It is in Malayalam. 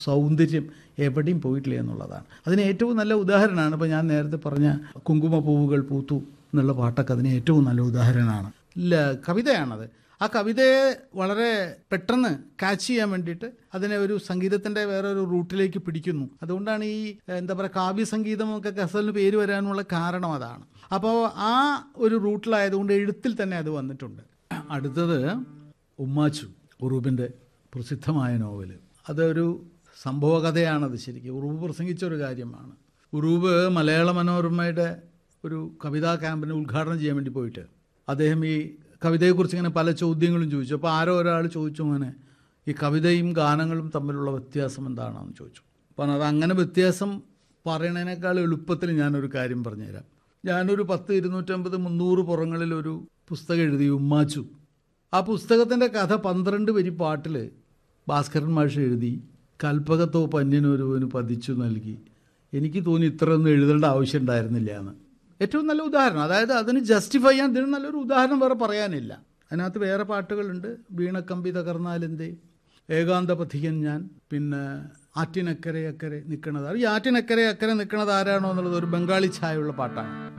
സൗന്ദര്യം എവിടെയും പോയിട്ടില്ല എന്നുള്ളതാണ് അതിന് ഏറ്റവും നല്ല ഉദാഹരണമാണ് ഇപ്പോൾ ഞാൻ നേരത്തെ പറഞ്ഞ കുങ്കുമപ്പൂവുകൾ പൂത്തു എന്നുള്ള പാട്ടൊക്കെ അതിന് ഏറ്റവും നല്ല ഉദാഹരണമാണ് ഇല്ല കവിതയാണത് ആ കവിതയെ വളരെ പെട്ടെന്ന് കാച്ച് ചെയ്യാൻ വേണ്ടിയിട്ട് അതിനെ ഒരു സംഗീതത്തിൻ്റെ വേറൊരു റൂട്ടിലേക്ക് പിടിക്കുന്നു അതുകൊണ്ടാണ് ഈ എന്താ പറയുക കാവ്യ സംഗീതമൊക്കെ ഗസലിന് പേര് വരാനുള്ള കാരണം അതാണ് അപ്പോൾ ആ ഒരു റൂട്ടിലായതുകൊണ്ട് എഴുത്തിൽ തന്നെ അത് വന്നിട്ടുണ്ട് അടുത്തത് ഉമ്മാച്ചു ഉറൂബിൻ്റെ പ്രസിദ്ധമായ നോവൽ അതൊരു സംഭവ കഥയാണത് ശരിക്കും ഉറൂബ് പ്രസംഗിച്ച ഒരു കാര്യമാണ് ഉറൂബ് മലയാള മനോരമയുടെ ഒരു കവിതാ ക്യാമ്പിന് ഉദ്ഘാടനം ചെയ്യാൻ വേണ്ടി പോയിട്ട് അദ്ദേഹം ഈ കവിതയെക്കുറിച്ച് ഇങ്ങനെ പല ചോദ്യങ്ങളും ചോദിച്ചു അപ്പോൾ ആരോ ഒരാൾ ചോദിച്ചു അങ്ങനെ ഈ കവിതയും ഗാനങ്ങളും തമ്മിലുള്ള വ്യത്യാസം എന്താണെന്ന് ചോദിച്ചു അപ്പോൾ അത് അങ്ങനെ വ്യത്യാസം പറയണതിനേക്കാൾ എളുപ്പത്തിൽ ഞാനൊരു കാര്യം പറഞ്ഞുതരാം ഞാനൊരു പത്ത് ഇരുന്നൂറ്റമ്പത് മുന്നൂറ് പുറങ്ങളിൽ ഒരു പുസ്തകം എഴുതി ഉമ്മാച്ചു ആ പുസ്തകത്തിൻ്റെ കഥ പന്ത്രണ്ട് വരി പാട്ടിൽ ഭാസ്കരൻ മാഷ് എഴുതി കൽപ്പകത്തോ പന്യനൊരുവന് പതിച്ചു നൽകി എനിക്ക് തോന്നി ഇത്രയൊന്നും എഴുതേണ്ട ആവശ്യം ഉണ്ടായിരുന്നില്ല എന്ന് ഏറ്റവും നല്ല ഉദാഹരണം അതായത് അതിന് ജസ്റ്റിഫൈ ചെയ്യാൻ ഇതിന് നല്ലൊരു ഉദാഹരണം വേറെ പറയാനില്ല അതിനകത്ത് വേറെ പാട്ടുകളുണ്ട് വീണക്കമ്പി തകർന്നാലെന്തേ ഏകാന്ത പഥികൻ ഞാൻ പിന്നെ ആറ്റിനക്കരെ അക്കരെ നിൽക്കണത് ഈ ആറ്റിനക്കരെ അക്കരെ നിൽക്കണത് ആരാണോ എന്നുള്ളത് ഒരു ബംഗാളി ഛായുള്ള പാട്ടാണ്